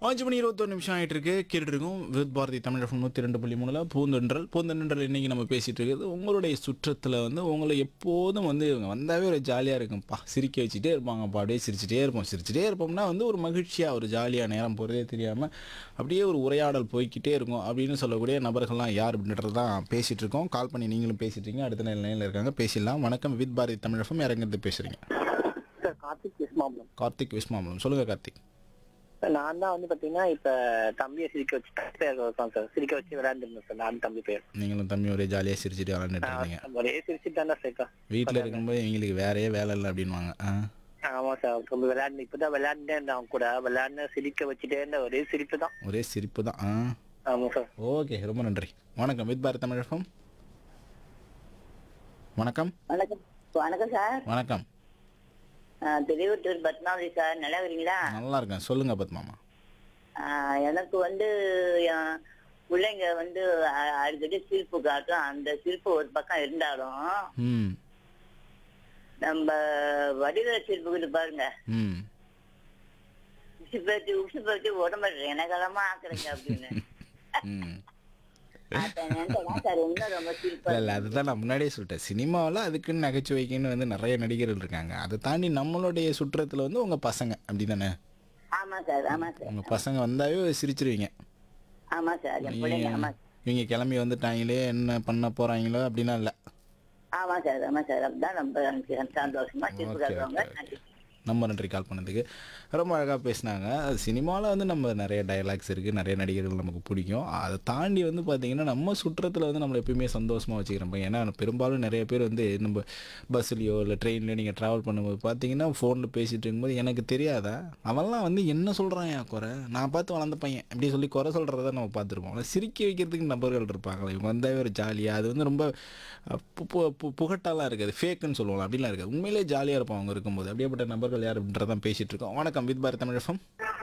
அஞ்சு மணி இருபத்தொரு நிமிஷம் ஆயிட்டு இருக்கு கேட்டுட்டு இருக்கோம் வித் பாரதி தமிழ் எஃப்எம் நூற்றி ரெண்டு புள்ளி மூணுல பூந்தொன்றல் பூந்தொன்றல் இன்னைக்கு நம்ம பேசிட்டு இருக்கிறது உங்களுடைய சுற்றத்தில் வந்து உங்களை எப்போதும் வந்து இவங்க வந்தாவே ஒரு ஜாலியாக இருக்கும்ப்பா சிரிக்க வச்சுட்டே இருப்பாங்கப்பா அப்படியே சிரிச்சிட்டே இருப்போம் சிரிச்சிட்டே இருப்போம்னா வந்து ஒரு மகிழ்ச்சியாக ஒரு ஜாலியாக நேரம் போகிறதே தெரியாமல் அப்படியே ஒரு உரையாடல் போய்க்கிட்டே இருக்கும் அப்படின்னு சொல்லக்கூடிய நபர்கள்லாம் யார் அப்படின்றது தான் பேசிட்டு இருக்கோம் கால் பண்ணி நீங்களும் பேசிட்டு இருக்கீங்க அடுத்த நிலை லைனில் இருக்காங்க பேசிடலாம் வணக்கம் வித் பாரதி தமிழ் எஃப்எம் இறங்கிறது பேசுறீங்க சார் கார்த்திக் விஸ்மாபுரம் கார்த்திக் விஸ்மாமலம் சொல்லுங்க கார்த்திக் நான் தான் வந்து பாத்தீங்கன்னா இப்ப தம்பியை சிரிக்க வச்சு பேர் இருக்கான் சார் சிரிக்க வச்சு விளையாண்டுருந்தேன் சார் நான் தம்பி பேர் நீங்களும் தம்பி ஒரே ஜாலியாக சிரிச்சிட்டு விளாண்டுட்டு இருந்தீங்க நம்ம ஒரே சிரிச்சுட்டு தானே சேர்க்கா வீட்டில் இருக்கும்போது இவங்களுக்கு வேறையே வேலை இல்லை அப்படின்வாங்க ஆ ஆமா சார் ரொம்ப விளையாண்டு இப்பதான் விளையாண்டே இருந்தேன் அவன் கூட விளையாண்டு சிரிக்க வச்சுட்டே இருந்த ஒரே சிரிப்பு தான் ஒரே சிரிப்பு தான் ஆ ஆமா சார் ஓகே ரொம்ப நன்றி வணக்கம் வித் பாரத் தமிழகம் வணக்கம் வணக்கம் வணக்கம் சார் வணக்கம் ஆஹ் திருவட்டூர் பத்மாவதி சார் நல்லா இருக்கீங்களா நல்லா இருக்கேன் சொல்லுங்க பத்மாமா ஆஹ் எனக்கு வந்து என் பிள்ளைங்க வந்து அ- அடிக்கடி சிரிப்பு காட்டும் அந்த சிரிப்பு ஒரு பக்கம் இருந்தாலும் ம் நம்ம வடிவ சிரிப்புக்கிட்டு பாருங்க ம் உசு பேச்சு உசு பேச்சு உடம்பு எனக்கெல்லாமா ஆக்குறீங்க அப்படின்னு ம் அப்ப நினைச்சேன் சார் இன்னும் ரொம்ப சிரிப்பா இல்லை இல்லை அதுதான் நான் முன்னாடியே சொல்லிட்டேன் சினிமாவில் அதுக்குன்னு நகைச்சுவைக்குன்னு வந்து நிறைய நடிகர்கள் இருக்காங்க அதை தாண்டி நம்மளுடைய சுற்றத்தில் வந்து உங்கள் பசங்க அப்படி தானே ஆமா சார் ஆமா சார் உங்கள் பசங்க வந்தாவே சிரிச்சிருவீங்க ஆமா சார் என் பிள்ளைங்க ஆமா இவங்க கிளம்பி வந்துட்டாங்களே என்ன பண்ண போகிறாங்களோ அப்படின்னா இல்லை ஆமா சார் ஆமா சார் அப்படிதான் ரொம்ப எனக்கு சந்தோஷமா சிரிப்பு ஓகே காட்டுவாங்க ஓகே ஓகே ரொம்ப நன்றி கால் பண்ணதுக்கு ரொம்ப அழகாக பேசினாங்க சினிமாவில் வந்து நம்ம நிறைய டயலாக்ஸ் இருக்குது நிறைய நடிகர்கள் நமக்கு பிடிக்கும் அதை தாண்டி வந்து பார்த்திங்கன்னா நம்ம சுற்றத்தில் வந்து நம்மளை எப்பயுமே சந்தோஷமாக வச்சுக்கிறோம் ஏன்னா பெரும்பாலும் நிறைய பேர் வந்து நம்ம பஸ்லேயோ இல்லை ட்ரெயின்லையோ நீங்கள் ட்ராவல் பண்ணும்போது பார்த்தீங்கன்னா ஃபோனில் பேசிகிட்டு இருக்கும்போது எனக்கு தெரியாதா அவன்லாம் வந்து என்ன சொல்கிறான் என் குறை நான் பார்த்து வளர்ந்த பையன் அப்படி சொல்லி குறை சொல்கிறத நம்ம பார்த்துருப்போம் ஆனால் சிரிக்க வைக்கிறதுக்கு நபர்கள் இருப்பாங்களே இவங்க வந்தாவே ஒரு ஜாலியாக அது வந்து ரொம்ப அஹ், பு- பு- பு- புகட்டாலாம் இருக்காது ஃபேக்குன்னு சொல்லுவாங்க அப்படிலாம் இருக்காது உண்மையிலே ஜாலியாக இருப்பாங்க அவங்க இருக்கும்போது அப்படியேப்பட்ட நபர்கள் யார் அப்படின்றதான் பேசிகிட்டு இருக்கோம் வணக்கம் வித் பாரத் தமிழகம்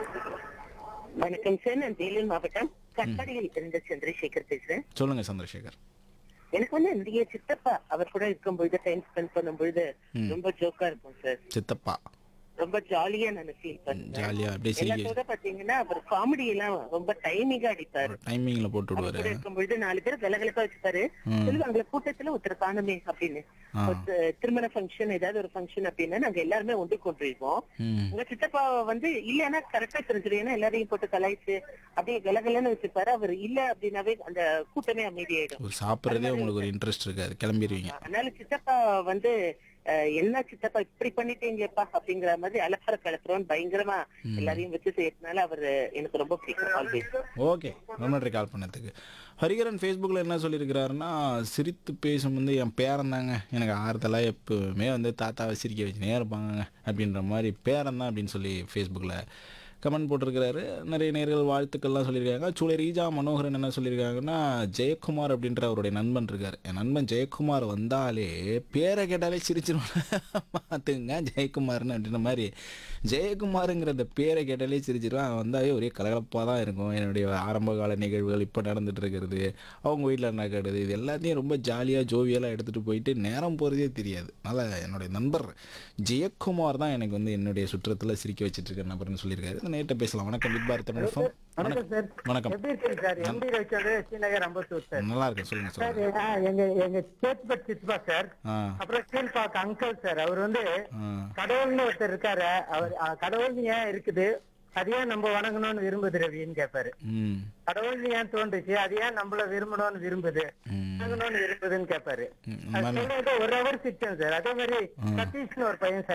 வணக்கம் சார் நான் வேலூர் மாவட்டம் கட்பாடியில் இருந்த சந்திரசேகர் பேசுறேன் சொல்லுங்கள் சந்திரசேகர் எனக்கு வந்து என்னுடைய சித்தப்பா அவர் கூட இருக்கும் பொழுது டைம் ஸ்பெண்ட் பண்ணும் பொழுது ரொம்ப ஜோக்கா இருக்கும் சார் சித்தப்பா ரொம்ப ஜாலியா நான் ஃபீல் பண்ணுவேன் ஜாலியாக அப்படியே சிரிக்க எல்லாத்தோட பாத்தீங்கன்னா அவர் காமெடி எல்லாம் ரொம்ப டைமிங்கா அடிப்பாரு டைமிங்கில் போட்டு அவர் விடுவாரு கூட இருக்கும் பொழுது நாலு பேர் கலகலப்பா வச்சுப்பாரு சொல்லுவாங்க கூட்டத்துல ஒருத்தர் காணுமே அப்படின்னு ஆ. ஒரு திருமண ஃபங்க்ஷன் ஏதாவது ஒரு ஃபங்க்ஷன் அப்படின்னா நாங்க எல்லாருமே ஒன்று கொண்டிருக்கோம் ம் உங்க சித்தப்பா வந்து இல்லன்னா கரெக்டா தெரிஞ்சிடும் ஏன்னா எல்லாரையும் போட்டு கலாய்ச்சு அப்படியே கலகலன்னு வச்சுப்பாரு அவர் இல்ல அப்படின்னாவே அந்த கூட்டமே அமைதியாயிடும் ஒரு சாப்பிட்றதே உங்களுக்கு ஒரு இன்ட்ரெஸ்ட் இருக்காது கிளம்பிடுவீங்க அதனால சித்தப்பா வந்து அஹ், என்ன சித்தப்பா இப்படி பண்ணிட்டீங்கப்பா அப்படிங்கிற மாதிரி அலப்பற கலப்புறோன்னு பயங்கரமா எல்லாரையும் வச்சு செய்யறதுனால அவர் எனக்கு ரொம்ப பிடிக்கும் ஆல்வேஸ் ஓகே ரொம்ப நன்றி கால் பண்ணதுக்கு ஹரிகரன் ஃபேஸ்புக்கில் என்ன சொல்லியிருக்கிறாருன்னா சிரித்து பேசும் வந்து என் பேரன் தாங்க எனக்கு ஆறுதலாக எப்பவுமே வந்து தாத்தாவை சிரிக்க வச்சுனே இருப்பாங்க அப்படின்ற மாதிரி பேரன் தான் அப்படின்னு சொல்லி ஃபேஸ்புக்கில் கமெண்ட் போட்டிருக்கிறாரு நிறைய நேர்கள் வாழ்த்துக்கள்லாம் சொல்லியிருக்காங்க சூளை ரீஜா மனோகரன் என்ன சொல்லியிருக்காங்கன்னா ஜெயக்குமார் அப்படின்ற அவருடைய நண்பன் இருக்கார் என் நண்பன் ஜெயக்குமார் வந்தாலே பேரை கேட்டாலே சிரிச்சிருவாங்க பார்த்துங்க ஜெயக்குமார்னு அப்படின்ற மாதிரி ஜெயக்குமாருங்கிற அந்த பேரை கேட்டாலே சிரிச்சிருவான் அவன் வந்தாவே ஒரே கலகலப்பாக தான் இருக்கும் என்னுடைய ஆரம்ப கால நிகழ்வுகள் இப்போ நடந்துட்டு இருக்கிறது அவங்க வீட்டில் நடக்கிறது இது எல்லாத்தையும் ரொம்ப ஜாலியாக ஜோவியலாக எடுத்துகிட்டு போயிட்டு நேரம் போகிறதே தெரியாது அதனால் என்னுடைய நண்பர் ஜெயக்குமார் தான் எனக்கு வந்து என்னுடைய சுற்றத்தில் சிரிக்க வச்சுட்டு இருக்க நபர்னு சொல்லியிருக்காரு நேற்று பேசலாம் வணக்கம் பிக் பாரத் தமிழகம் வணக்கம் சார் வணக்கம் எப்படி இருக்கீங்க sir M P Ravichandra Srinagar Ambattur sir நல்லா இருக்கேன் சொல்லுங்க சார் சொல்லுங்க ஆ, எங்க எங்க சேத்பட் சித்பா சார் ஆ அப்புறம் கீழ்பாக்க அங்கிள் சார் அவர் வந்து ஆ கடவுள்னு ஒருத்தர் இருக்காரு அவர் ஆ, கடவுள்னு ஏன் இருக்குது அது ஏன் நம்ம வணங்கணும்னு விரும்புது ரவின்னு கேட்பாரு ம் கடவுள்னு ஏன் தோன்றுச்சு அது ஏன் நம்மள விரும்பணும்னு விரும்புது ம் வணங்கணும்னு விரும்புதுன்னு கேட்பாரு ம், அது நல்லா- சொல்றது ஒரு ஹவர் சிஸ்டம் சார் அதே மாதிரி சதீஷ்னு ஒரு பையன் சார்